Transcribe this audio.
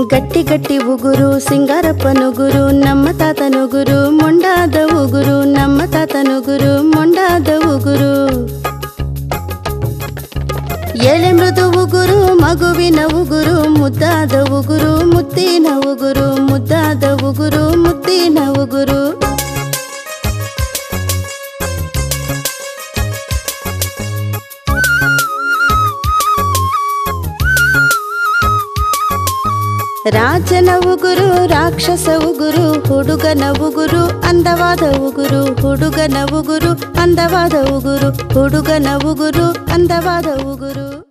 ಗಟ್ಟಿ ಗಟ್ಟಿ ಉಗುರು ಸಿಂಗಾರಪ್ಪನುಗುರು ನಮ್ಮ ತಾತನುಗುರು ಮೊಂಡಾದ ಉಗುರು ನಮ್ಮ ತಾತನುಗುರು ಮೊಂಡಾದ ಉಗುರು ಎಳೆ ಮೃದು ಉಗುರು ಮಗುವಿನ ಉಗುರು ಮುದ್ದಾದ ಉಗುರು ಮುತ್ತಿನ ಉಗುರು ಮುದ್ದಾದ ಉಗುರು ಮುತ್ತಿನ ಉಗುರು ರಾಜನ ಉಗುರು ರಾಕ್ಷಸ ಉಗುರು ಹುಡುಗನ ಉಗುರು ಅಂದವಾದ ಉಗುರು ಹುಡುಗನ ಉಗುರು ಅಂದವಾದ ಉಗುರು ಹುಡುಗನ ಉಗುರು ಅಂದವಾದ ಉಗುರು